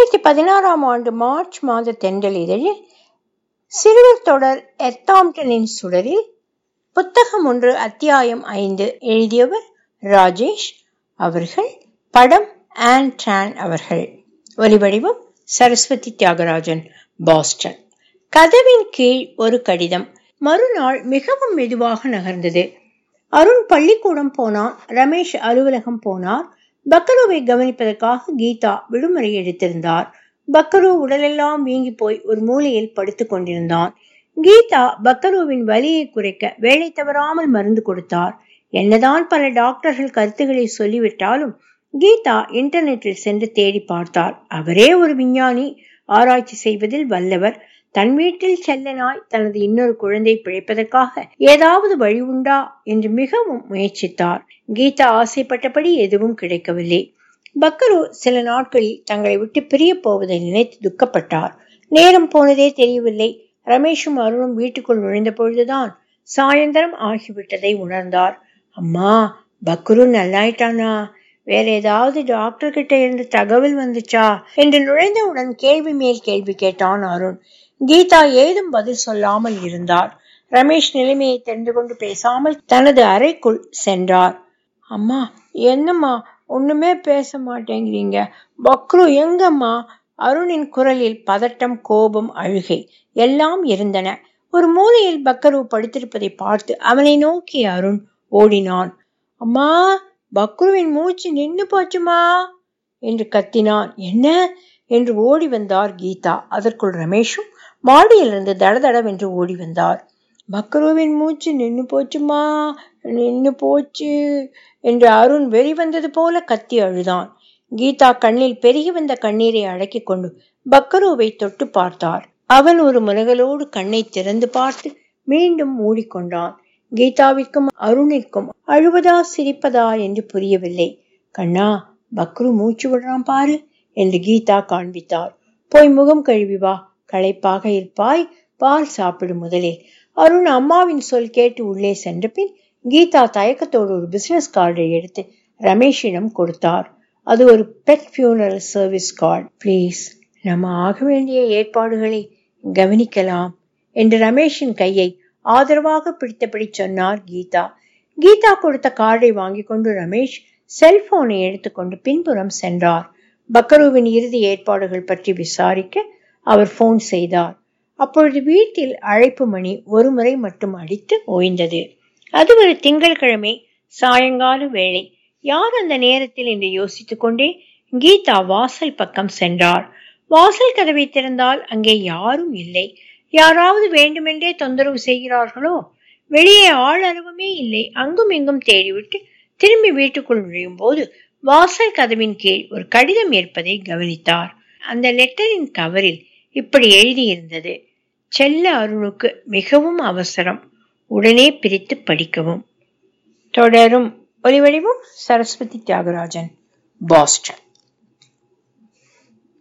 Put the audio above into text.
இரண்டாயிரத்தி பதினாறாம் ஆண்டு மார்ச் மாத தென்றல் இதழில் சிறுவர் தொடர் எத்தாம்டனின் சுடரில் புத்தகம் ஒன்று அத்தியாயம் ஐந்து எழுதியவர் ராஜேஷ் அவர்கள் படம் ஆன் ட்ரான் அவர்கள் ஒலிவடிவம் சரஸ்வதி தியாகராஜன் பாஸ்டன் கதவின் கீழ் ஒரு கடிதம் மறுநாள் மிகவும் மெதுவாக நகர்ந்தது அருண் பள்ளிக்கூடம் போனான் ரமேஷ் அலுவலகம் போனார் பக்கருவை கவனிப்பதற்காக கீதா விடுமுறை எடுத்திருந்தார் பக்கரு உடலெல்லாம் வீங்கி போய் ஒரு மூலையில் படுத்துக் கொண்டிருந்தான் கீதா பக்கருவின் வலியை குறைக்க வேலை தவறாமல் மருந்து கொடுத்தார் என்னதான் பல டாக்டர்கள் கருத்துக்களை சொல்லிவிட்டாலும் கீதா இன்டர்நெட்டில் சென்று தேடி பார்த்தார் அவரே ஒரு விஞ்ஞானி ஆராய்ச்சி செய்வதில் வல்லவர் தன் வீட்டில் செல்ல நாய் தனது இன்னொரு குழந்தை பிழைப்பதற்காக ஏதாவது வழி உண்டா என்று மிகவும் முயற்சித்தார் கீதா ஆசைப்பட்டபடி எதுவும் கிடைக்கவில்லை பக்கரு சில நாட்களில் தங்களை விட்டு பிரிய போவதை நினைத்து துக்கப்பட்டார் நேரம் போனதே தெரியவில்லை ரமேஷும் அருணும் வீட்டுக்குள் நுழைந்த பொழுதுதான் சாயந்தரம் ஆகிவிட்டதை உணர்ந்தார் அம்மா பக்ரு நல்லாயிட்டானா வேற ஏதாவது டாக்டர் கிட்ட இருந்து தகவல் வந்துச்சா என்று நுழைந்தவுடன் கேள்வி மேல் கேள்வி கேட்டான் அருண் கீதா ஏதும் பதில் சொல்லாமல் இருந்தார் ரமேஷ் நிலைமையை தெரிந்து கொண்டு பேசாமல் தனது அறைக்குள் சென்றார் அம்மா என்னம்மா ஒண்ணுமே பேச மாட்டேங்கிறீங்க பக்ரு எங்கம்மா அருணின் குரலில் பதட்டம் கோபம் அழுகை எல்லாம் இருந்தன ஒரு மூலையில் பக்கரு படுத்திருப்பதை பார்த்து அவனை நோக்கி அருண் ஓடினான் அம்மா பக்ருவின் மூச்சு நின்னு போச்சுமா என்று கத்தினான் என்ன என்று ஓடி வந்தார் கீதா அதற்குள் ரமேஷும் மாடியிலிருந்து தடதடவென்று ஓடி வந்தார் பக்ருவின் மூச்சு நின்னு போச்சுமா நின்னு போச்சு என்று அருண் வெறி வந்தது போல கத்தி அழுதான் கீதா கண்ணில் பெருகி வந்த கண்ணீரை அடக்கிக் கொண்டு பக்கருவை தொட்டு பார்த்தார் அவன் ஒரு முலகலோடு கண்ணை திறந்து பார்த்து மீண்டும் மூடிக்கொண்டான் கீதாவிற்கும் அருணிற்கும் அழுவதா சிரிப்பதா என்று புரியவில்லை கண்ணா பக்ரு மூச்சு விடுறான் பாரு என்று கீதா காண்பித்தார் போய் முகம் கழுவி வா களைப்பாக இருப்பாய் பால் சாப்பிடு முதலில் அருண் அம்மாவின் சொல் கேட்டு உள்ளே சென்ற பின் கீதா தயக்கத்தோடு ஒரு பிசினஸ் கார்டை எடுத்து ரமேஷிடம் கொடுத்தார் அது ஒரு pet funeral service card please நம்ம ஆக வேண்டிய ஏற்பாடுகளை கவனிக்கலாம் என்று ரமேஷின் கையை ஆதரவாக பிடித்தபடி சொன்னார் கீதா கீதா கொடுத்த கார்டை வாங்கி கொண்டு ரமேஷ் செல்போனை எடுத்துக்கொண்டு பின்புறம் சென்றார் பக்கருவின் இறுதி ஏற்பாடுகள் பற்றி விசாரிக்க அவர் போன் செய்தார் அப்பொழுது வீட்டில் அழைப்பு மணி ஒரு முறை மட்டும் அடித்து ஓய்ந்தது அது ஒரு திங்கட்கிழமை சாயங்கால வேளை யார் அந்த நேரத்தில் என்று யோசித்துக் கொண்டே கீதா வாசல் பக்கம் சென்றார் வாசல் கதவை திறந்தால் அங்கே யாரும் இல்லை யாராவது வேண்டுமென்றே தொந்தரவு செய்கிறார்களோ வெளியே ஆள் அருவமே இல்லை அங்கும் இங்கும் தேடிவிட்டு திரும்பி வீட்டுக்குள் நுழையும் போது வாசல் கதவின் கீழ் ஒரு கடிதம் இருப்பதை கவனித்தார் அந்த லெட்டரின் கவரில் இப்படி எழுதியிருந்தது செல்ல அருணுக்கு மிகவும் அவசரம் உடனே பிரித்து படிக்கவும் தொடரும் ஒலிவடிவும் சரஸ்வதி தியாகராஜன் பாஸ்டன்